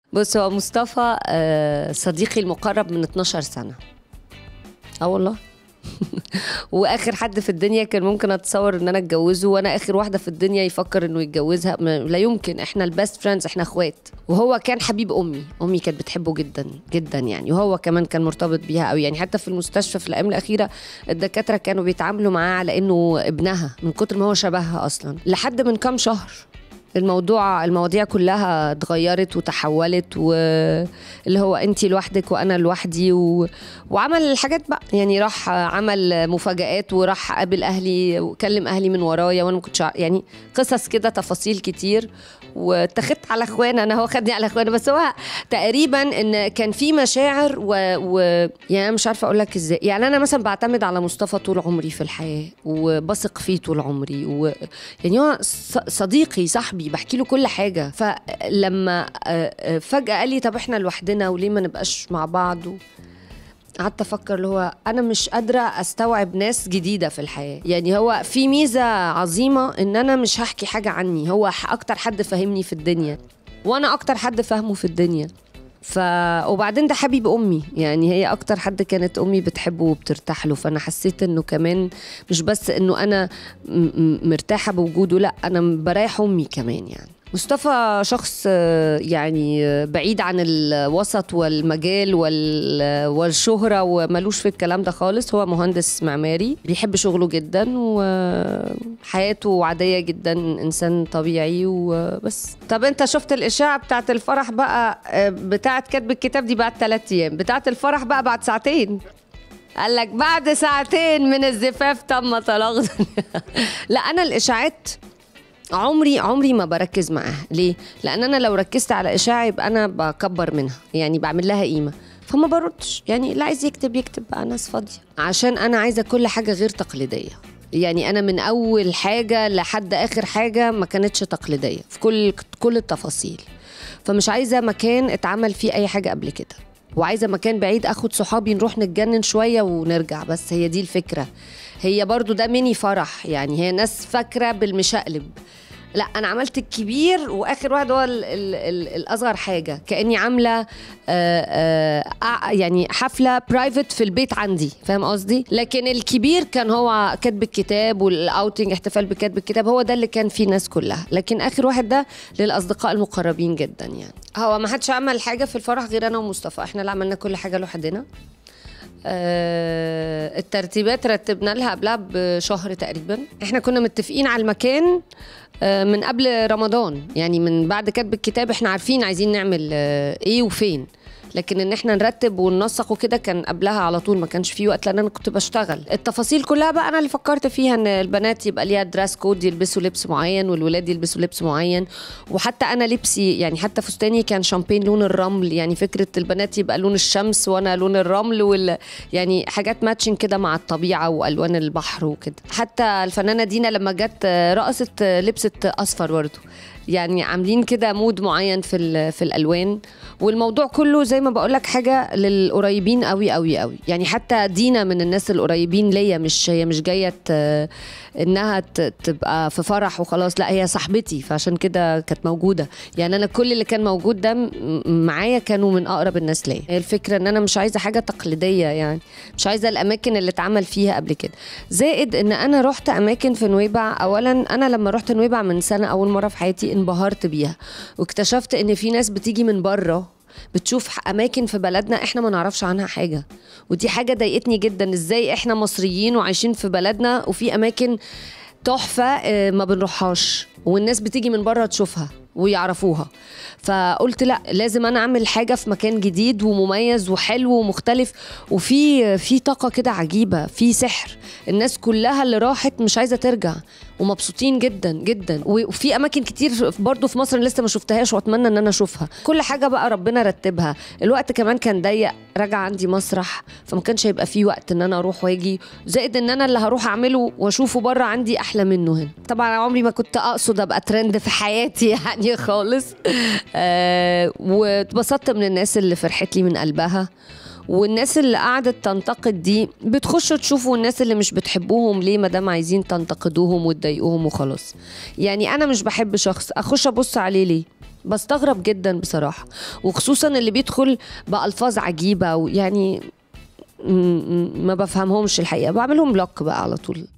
بص هو مصطفى آه، صديقي المقرب من 12 سنة اه والله واخر حد في الدنيا كان ممكن اتصور ان انا اتجوزه وانا اخر واحده في الدنيا يفكر انه يتجوزها ما- لا يمكن احنا البيست فريندز احنا اخوات وهو كان حبيب امي امي كانت بتحبه جدا جدا يعني وهو كمان كان مرتبط بيها قوي يعني حتى في المستشفى في الايام الاخيره الدكاتره كانوا بيتعاملوا معاه على انه ابنها من كتر ما هو شبهها اصلا لحد من كام شهر الموضوع المواضيع كلها اتغيرت وتحولت واللي هو انت لوحدك وانا لوحدي و... وعمل الحاجات بقى يعني راح عمل مفاجآت وراح قابل اهلي وكلم اهلي من ورايا وانا ما كنتش ع- يعني قصص كده تفاصيل كتير واتخذت على اخوانا انا هو خدني على اخوانا بس هو تقريبا ان كان في مشاعر و, و... يعني انا مش عارفه اقول لك ازاي يعني انا مثلا بعتمد على مصطفى طول عمري في الحياه وبثق فيه طول عمري و... يعني هو ص- صديقي صاحبي بحكي له كل حاجه فلما آه، آه، فجاه قال لي طب احنا لوحدنا وليه ما نبقاش مع بعض و... قعدت افكر اللي هو انا مش قادره استوعب ناس جديده في الحياه يعني هو في ميزه عظيمه ان انا مش هحكي حاجه عني هو ح- اكتر حد فاهمني في الدنيا وانا اكتر حد فاهمه في الدنيا ف وبعدين ده حبيب امي يعني هي اكتر حد كانت امي بتحبه وبترتاح له فانا حسيت انه كمان مش بس انه انا م- م- مرتاحه بوجوده لا انا بريح امي كمان يعني مصطفى شخص آه، يعني آه، بعيد عن الوسط والمجال وال- والشهرة وملوش في الكلام ده خالص هو مهندس معماري بيحب شغله جدا وحياته عادية جدا إنسان طبيعي وبس طب أنت شفت الإشاعة بتاعت الفرح بقى آه، بتاعت كتب الكتاب دي بعد ثلاثة أيام بتاعت الفرح بقى بعد ساعتين قال لك بعد ساعتين من الزفاف تم طلاق لا أنا الإشاعات عمري عمري ما بركز معاها ليه لان انا لو ركزت على اشاعه يبقى انا بكبر منها يعني بعمل لها قيمه فما بردش يعني اللي عايز يكتب يكتب بقى ناس فاضيه عشان انا عايزه كل حاجه غير تقليديه يعني انا من اول حاجه لحد اخر حاجه ما كانتش تقليديه في كل كل التفاصيل فمش عايزه مكان اتعمل فيه اي حاجه قبل كده وعايزه مكان بعيد اخد صحابي نروح نتجنن شويه ونرجع بس هي دي الفكره هي برضو ده ميني فرح يعني هي ناس فاكره بالمشقلب لا انا عملت الكبير واخر واحد هو ال ال ال الاصغر حاجه كاني عامله آآ آآ يعني حفله برايفت في البيت عندي فاهم قصدي لكن الكبير كان هو كاتب الكتاب والاوتنج احتفال بكتب الكتاب هو ده اللي كان فيه ناس كلها لكن اخر واحد ده للاصدقاء المقربين جدا يعني هو ما حدش عمل حاجه في الفرح غير انا ومصطفى احنا اللي عملنا كل حاجه لوحدنا آه، الترتيبات رتبنا لها قبلها بشهر تقريبا احنا كنا متفقين على المكان آه، من قبل رمضان يعني من بعد كتب الكتاب احنا عارفين عايزين نعمل آه، ايه وفين لكن ان احنا نرتب وننسق وكده كان قبلها على طول ما كانش في وقت لان انا كنت بشتغل التفاصيل كلها بقى انا اللي فكرت فيها ان البنات يبقى ليها دراس كود يلبسوا لبس معين والولاد يلبسوا لبس معين وحتى انا لبسي يعني حتى فستاني كان شامبين لون الرمل يعني فكره البنات يبقى لون الشمس وانا لون الرمل وال يعني حاجات ماتشن كده مع الطبيعه والوان البحر وكده حتى الفنانه دينا لما جت رقصت لبست اصفر برضه يعني عاملين كده مود معين في ال- في الالوان والموضوع كله زي ما بقول لك حاجه للقريبين قوي قوي قوي يعني حتى دينا من الناس القريبين ليا مش هي مش جايه ت- انها ت- تبقى في فرح وخلاص لا هي صاحبتي فعشان كده كانت موجوده يعني انا كل اللي كان موجود ده م- معايا كانوا من اقرب الناس ليا هي الفكره ان انا مش عايزه حاجه تقليديه يعني مش عايزه الاماكن اللي اتعمل فيها قبل كده زائد ان انا رحت اماكن في نويبع اولا انا لما رحت نويبع من سنه اول مره في حياتي انبهرت بيها واكتشفت ان في ناس بتيجي من بره بتشوف اماكن في بلدنا احنا ما نعرفش عنها حاجه ودي حاجه ضايقتني جدا ازاي احنا مصريين وعايشين في بلدنا وفي اماكن تحفه آه، ما بنروحهاش والناس بتيجي من بره تشوفها ويعرفوها فقلت لا لازم انا اعمل حاجه في مكان جديد ومميز وحلو ومختلف وفي في طاقه كده عجيبه في سحر الناس كلها اللي راحت مش عايزه ترجع ومبسوطين جدا جدا وفي اماكن كتير برضو في مصر لسه ما شفتهاش واتمنى ان انا اشوفها كل حاجه بقى ربنا رتبها الوقت كمان كان ضيق راجع عندي مسرح فما كانش هيبقى في وقت ان انا اروح واجي زائد ان انا اللي هروح اعمله واشوفه بره عندي احلى منه هنا طبعا أنا عمري ما كنت اقصد ابقى ترند في حياتي يعني خالص آه واتبسطت من الناس اللي فرحت لي من قلبها والناس اللي قعدت تنتقد دي بتخشوا تشوفوا الناس اللي مش بتحبوهم ليه ما دام عايزين تنتقدوهم وتضايقوهم وخلاص يعني انا مش بحب شخص اخش ابص عليه ليه بستغرب جدا بصراحه وخصوصا اللي بيدخل بالفاظ عجيبه ويعني م- م- ما بفهمهمش الحقيقه بعملهم بلوك بقى على طول